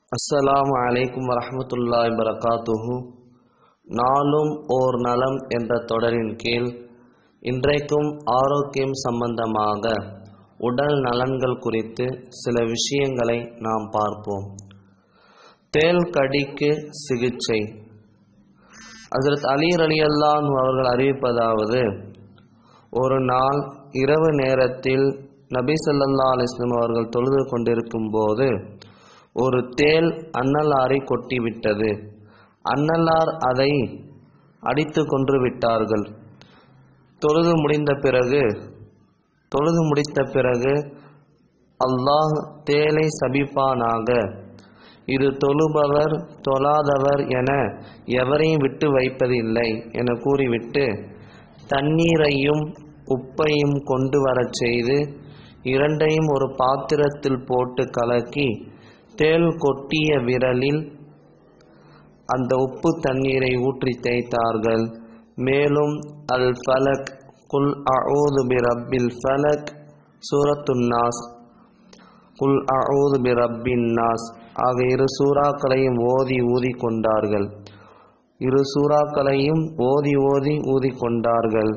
அஸ்ஸலாமு அலைக்கும் வரஹ்மத்துல்லாஹி வரகாத்துஹு நாளும் ஓர் நலம் என்ற தொடரின் கீழ் இன்றைக்கும் ஆரோக்கியம் சம்பந்தமாக உடல் நலன்கள் குறித்து சில விஷயங்களை நாம் பார்ப்போம் தேள் கடிக்கு சிகிச்சை ஹஜரத் அலி ரலியல்லாஹு அவர்கள் அறிவிப்பதாவது ஒரு நாள் இரவு நேரத்தில் நபி ஸல்லல்லாஹு அலைஹி வஸல்லம் அவர்கள் தொழுது கொண்டிருக்கும் போது ஒரு தேள் அன்னலாரை கொட்டிவிட்டது அன்னலார் அதை அடித்து கொன்று விட்டார்கள் தொழுது முடிந்த பிறகு தொழுது முடித்த பிறகு அல்லாஹ் தேலை சபிப்பானாக இது தொழுபவர் தொழாதவர் என எவரையும் விட்டு வைப்பதில்லை என கூறிவிட்டு தண்ணீரையும் உப்பையும் கொண்டு வரச் செய்து இரண்டையும் ஒரு பாத்திரத்தில் போட்டு கலக்கி தேள் கொட்டிய விரலில் அந்த உப்பு தண்ணீரை ஊற்றி தேய்த்தார்கள் மேலும் அல் ஃபலக் குல் அஊது பி ரப்பில் ஃபலக் சூரத்துன் நாஸ் குல் அஊது பி ரப்பின் நாஸ் ஆக இரு சூறாக்களையும் ஓதி ஊதி கொண்டார்கள் இரு சூறாக்களையும் ஓதி ஓதி ஊதி கொண்டார்கள்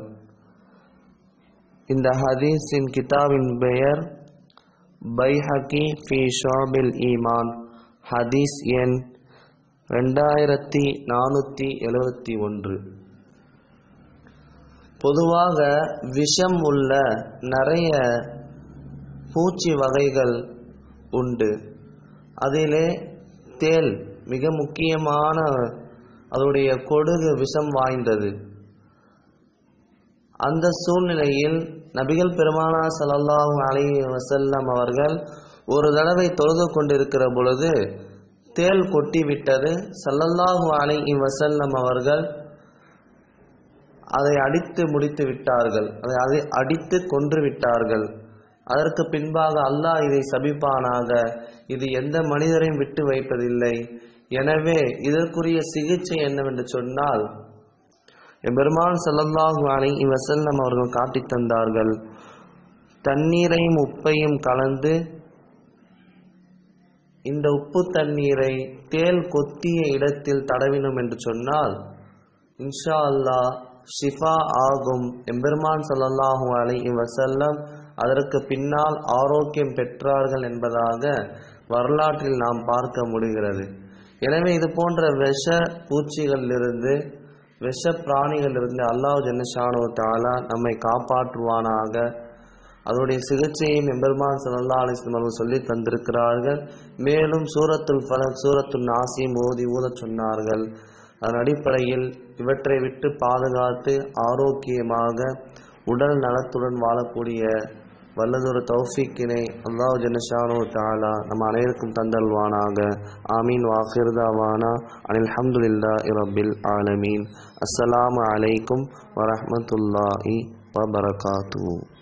இந்த ஹதீஸின் கிதாபின் பெயர் பைஹகி ஃபி ஷாபில் ஈமான் ஹதீஸ் எண் ரெண்டாயிரத்தி நானூற்றி எழுபத்தி ஒன்று பொதுவாக விஷம் உள்ள நிறைய பூச்சி வகைகள் உண்டு அதிலே தேல் மிக முக்கியமான அதனுடைய கொடுகு விஷம் வாய்ந்தது அந்த சூழ்நிலையில் நபிகள் பெருமானா ஸல்லல்லாஹு அலைஹி வஸல்லம் அவர்கள் ஒரு தடவை தொழுது கொண்டிருக்கிற பொழுது தேள் கொட்டி விட்டது ஸல்லல்லாஹு அலைஹி வஸல்லம் அவர்கள் அதை அடித்து முடித்து விட்டார்கள் அதை அதை அடித்து கொன்று விட்டார்கள் அதற்கு பின்பாக அல்லாஹ் இதை சபிப்பானாக இது எந்த மனிதரையும் விட்டு வைப்பதில்லை எனவே இதற்குரிய சிகிச்சை என்னவென்று சொன்னால் பெருமான் ஸல்லல்லாஹு அலைஹி வஸல்லம் அவர்கள் காட்டித் தந்தார்கள் தண்ணீரையும் உப்பையும் கலந்து இந்த உப்பு தண்ணீரை தேல் கொத்திய இடத்தில் தடவினோம் என்று சொன்னால் இன்ஷா அல்லாஹ் ஷிஃபா ஆகும் எம்பெருமான் ஸல்லல்லாஹு அலைஹி வஸல்லம் அதற்கு பின்னால் ஆரோக்கியம் பெற்றார்கள் என்பதாக வரலாற்றில் நாம் பார்க்க முடிகிறது எனவே இது போன்ற விஷ பூச்சிகளிலிருந்து விஷ பிராணிகளிலிருந்து அல்லாஹ் ஜன்னஷானு தாலா நம்மை காப்பாற்றுவானாக அதனுடைய சிகிச்சையும் எம்பெருமான் சல்லா அலிஸ்லம் அவர்கள் சொல்லி தந்திருக்கிறார்கள் மேலும் சூரத்துல் ஃபலக் சூரத்துல் நாசிம் ஓதி ஊதச் சொன்னார்கள் அதன் அடிப்படையில் இவற்றை விட்டு பாதுகாத்து ஆரோக்கியமாக உடல் நலத்துடன் வாழக்கூடிய வல்லதொரு தௌஃபீக்கினை அல்லாஹ் ஜனஷானு தாலா நம்ம அனைவருக்கும் தந்தல்வானாக ஆமீன் வாஹிர்தாவானா அனில் ஹம்துலில்லா இரபில் ஆலமீன் அஸ்ஸலாமு அலைக்கும் வரஹ்மத்துல்லாஹி வபரகாத்து